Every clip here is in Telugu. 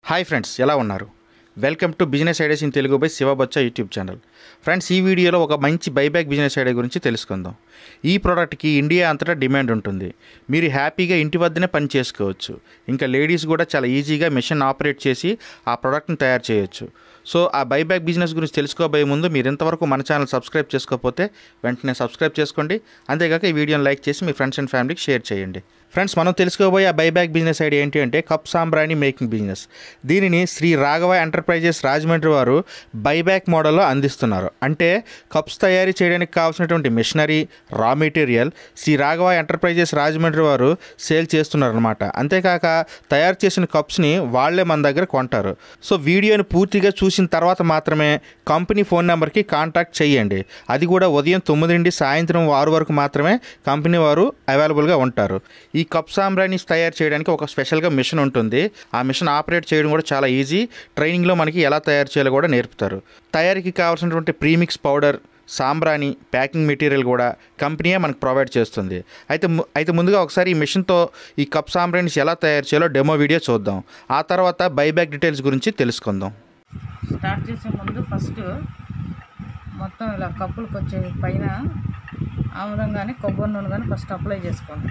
హాయ్ ఫ్రెండ్స్ ఎలా ఉన్నారు welcome to business ideas in Telugu by Shivabachcha YouTube channel friends ఈ వీడియోలో ఒక మంచి బైబ్యాక్ బిజినెస్ ఐడియా గురించి తెలుసుకుందాం ఈ ప్రోడక్ట్కి ఇండియా అంతటా డిమాండ్ ఉంటుంది మీరు హ్యాపీగా ఇంటి వద్దనే పని చేసుకోవచ్చు ఇంకా లేడీస్ కూడా చాలా ఈజీగా మిషన్ ఆపరేట్ చేసి ఆ ప్రోడక్ట్ని తయారు చేయొచ్చు సో ఆ బైబ్యాక్ బిజినెస్ గురించి తెలుసుకోబోయే ముందు మీరు ఇంతవరకు మన ఛానల్ సబ్స్క్రైబ్ చేసుకోకపోతే వెంటనే సబ్స్క్రైబ్ చేసుకోండి అంతేకాక ఈ వీడియోని లైక్ చేసి మీ ఫ్రెండ్స్ అండ్ ఫ్యామిలీకి షేర్ చేయండి ఫ్రెండ్స్ మనం తెలుసుకోబోయే ఆ బైబ్యాక్ బిజినెస్ ఐడియా ఏంటి అంటే కప్ సాంబ్రాణి మేకింగ్ బిజినెస్ దీనిని శ్రీ రాఘవ ఎంటర్ప్రైజెస్ రాజమండ్రి వారు బైబ్యాక్ మోడల్లో అందిస్తున్నారు అంటే కప్స్ తయారీ చేయడానికి కావాల్సినటువంటి machinery raw material Shri Raghava enterprises Rajahmundry వారు సేల్ చేస్తున్నారు అనమాట అంతేకాక తయారు చేసిన కప్స్ని వాళ్ళే మన దగ్గర కొంటారు సో వీడియోని పూర్తిగా చూసిన తర్వాత మాత్రమే కంపెనీ ఫోన్ నెంబర్కి కాంటాక్ట్ చేయండి అది కూడా ఉదయం తొమ్మిది నుండి సాయంత్రం ఆరు వరకు మాత్రమే కంపెనీ వారు అవైలబుల్గా ఉంటారు ఈ కప్ సాంబ్రాణిస్ తయారు చేయడానికి ఒక స్పెషల్గా మిషన్ ఉంటుంది ఆ మిషన్ ఆపరేట్ చేయడం కూడా చాలా ఈజీ ట్రైనింగ్లో మనకి ఎలా తయారు చేయాలో కూడా నేర్పుతారు తయారీకి కావాల్సినటువంటి ప్రీమిక్స్ పౌడర్ సాంబ్రాణి ప్యాకింగ్ మెటీరియల్ కూడా కంపెనీయే మనకు ప్రొవైడ్ చేస్తుంది అయితే ము- అయితే ముందుగా ఒకసారి ఈ మిషన్తో ఈ కప్ సాంబ్రాణిస్ ఎలా తయారు చేయాలో డెమో వీడియో చూద్దాం ఆ తర్వాత బైబ్యాక్ డీటెయిల్స్ గురించి తెలుసుకుందాం స్టార్ట్ చేసే ముందు ఫస్ట్ మొత్తం ఇలా కప్పులకు వచ్చే పైన ఆముదం కానీ కొబ్బరి నూనె కానీ ఫస్ట్ అప్లై చేసుకోండి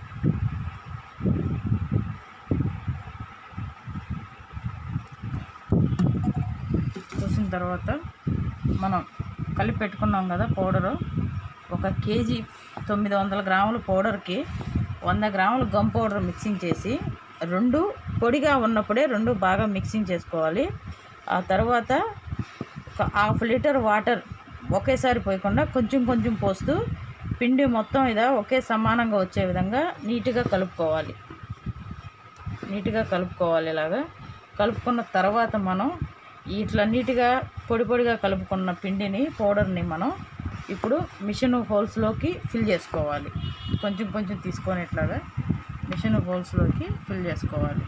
చూసిన తర్వాత మనం కలిపి పెట్టుకున్నాం కదా పౌడరు ఒక కేజీ తొమ్మిది వందల గ్రాముల పౌడర్కి వంద గ్రాముల గమ్ పౌడర్ మిక్సింగ్ చేసి రెండు పొడిగా ఉన్నప్పుడే రెండు బాగా మిక్సింగ్ చేసుకోవాలి ఆ తర్వాత ఒక హాఫ్ లీటర్ వాటర్ ఒకేసారి పోయకుండా కొంచెం కొంచెం పోస్తూ పిండి మొత్తం ఇదా ఒకే సమానంగా వచ్చే విధంగా నీట్గా కలుపుకోవాలి నీట్గా కలుపుకోవాలి ఇలాగా కలుపుకున్న తర్వాత మనం ఇట్లా నీట్గా పొడి పొడిగా కలుపుకున్న పిండిని పౌడర్ని మనం ఇప్పుడు మిషన్ హోల్స్లోకి ఫిల్ చేసుకోవాలి కొంచెం కొంచెం తీసుకొని ఇట్లాగా మిషన్ హోల్స్లోకి ఫిల్ చేసుకోవాలి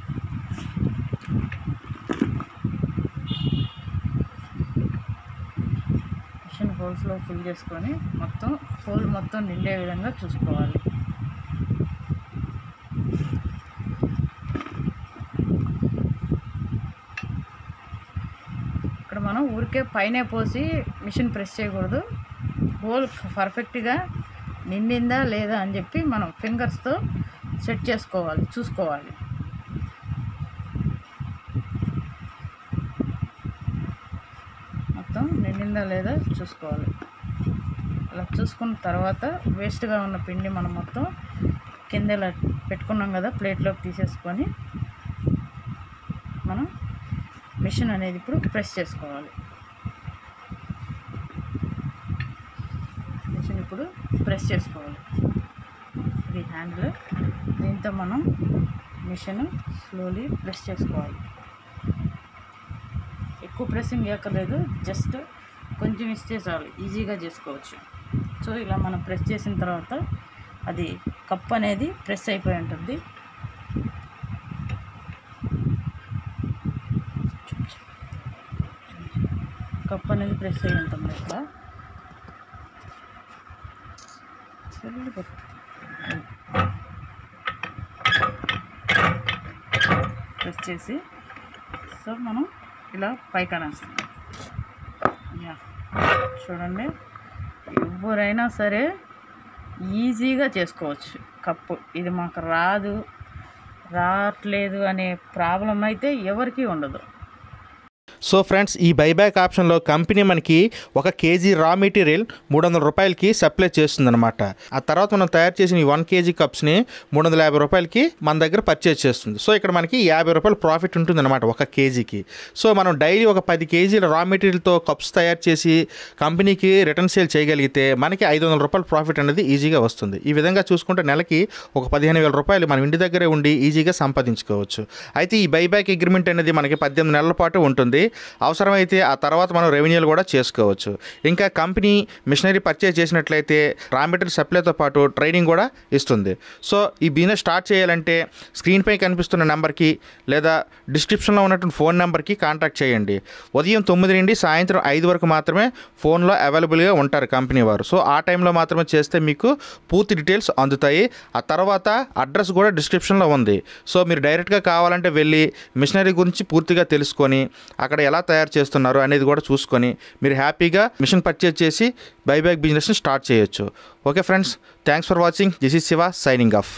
మిషన్ హోల్స్లో ఫిల్ చేసుకొని మొత్తం హోల్ మొత్తం నిండే విధంగా చూసుకోవాలి ఇక్కడ మనం ఊరికే పైనే పోసి మిషన్ ప్రెస్ చేయకూడదు హోల్ పర్ఫెక్ట్గా నిండిందా లేదా అని చెప్పి మనం ఫింగర్స్తో సెట్ చేసుకోవాలి చూసుకోవాలి మొత్తం నిండిందా లేదా చూసుకోవాలి అలా చూసుకున్న తర్వాత వేస్ట్గా ఉన్న పిండి మనం మొత్తం కింద ఇలా పెట్టుకున్నాం కదా ప్లేట్లోకి తీసేసుకొని మనం మిషన్ అనేది ఇప్పుడు ప్రెస్ చేసుకోవాలి మిషన్ ఇప్పుడు ప్రెస్ చేసుకోవాలి ఇది హ్యాండిల్ దీంతో మనం మిషన్ స్లోలీ ప్రెస్ చేసుకోవాలి ఎక్కువ ప్రెస్సింగ్ చేయక్కర్లేదు జస్ట్ కొంచెం ఇస్తే చాలు ఈజీగా చేసుకోవచ్చు సో ఇలా మనం ప్రెస్ చేసిన తర్వాత అది కప్ అనేది ప్రెస్ అయిపోయి ఉంటుంది కప్ అనేది ప్రెస్ అయి ఉంటుంది ఇక్కడ చెల్లి పెట్టు. ప్రెస్ చేసి సో మనం ఇలా పైకి అనేస్తాం యా చూడండి ఎవరైనా సరే ఈజీగా చేసుకోవచ్చు కప్పు ఇది మాకు రాదు రావట్లేదు అనే ప్రాబ్లం అయితే ఎవరికీ ఉండదు సో ఫ్రెండ్స్ ఈ బైబ్యాక్ ఆప్షన్లో కంపెనీ మనకి ఒక కేజీ రా మెటీరియల్ మూడు వందల రూపాయలకి సప్లై చేస్తుందన్నమాట ఆ తర్వాత మనం తయారు చేసిన ఈ వన్ కేజీ కప్స్ని మూడు వందల యాభై రూపాయలకి మన దగ్గర పర్చేజ్ చేస్తుంది సో ఇక్కడ మనకి యాభై రూపాయలు ప్రాఫిట్ ఉంటుందన్నమాట ఒక కేజీకి సో మనం డైలీ ఒక పది కేజీల రా మెటీరియల్తో కప్స్ తయారు చేసి కంపెనీకి రిటర్న్ సేల్ చేయగలిగితే మనకి ఐదు వందల రూపాయల ప్రాఫిట్ అనేది ఈజీగా వస్తుంది ఈ విధంగా చూసుకుంటే నెలకి ఒక పదిహేను వేల రూపాయలు మనం ఇంటి దగ్గరే ఉండి ఈజీగా సంపాదించుకోవచ్చు అయితే ఈ బైబ్యాక్ అగ్రిమెంట్ అనేది మనకి పద్దెనిమిది నెలల పాటు ఉంటుంది అవసరమైతే ఆ తర్వాత మనం రెవెన్యూలు కూడా చేసుకోవచ్చు ఇంకా కంపెనీ మిషనరీ పర్చేజ్ చేసినట్లయితే రా మెటీరియల్ సప్లైతో పాటు ట్రైనింగ్ కూడా ఇస్తుంది సో ఈ బిజినెస్ స్టార్ట్ చేయాలంటే స్క్రీన్పై కనిపిస్తున్న నెంబర్కి లేదా డిస్క్రిప్షన్లో ఉన్నటువంటి ఫోన్ నెంబర్కి కాంటాక్ట్ చేయండి ఉదయం తొమ్మిది నుండి సాయంత్రం ఐదు వరకు మాత్రమే ఫోన్లో అవైలబుల్గా ఉంటారు కంపెనీ వారు సో ఆ టైంలో మాత్రమే చేస్తే మీకు పూర్తి డీటెయిల్స్ అందుతాయి ఆ తర్వాత అడ్రస్ కూడా డిస్క్రిప్షన్లో ఉంది సో మీరు డైరెక్ట్గా కావాలంటే వెళ్ళి మిషనరీ గురించి పూర్తిగా తెలుసుకొని అక్కడ ఎలా తయారు చేస్తున్నారు అనేది కూడా చూసుకొని మీరు హ్యాపీగా మిషన్ పర్చేజ్ చేసి బైబ్యాక్ బిజినెస్ని స్టార్ట్ చేయొచ్చు okay friends thanks for watching this is Shiva signing of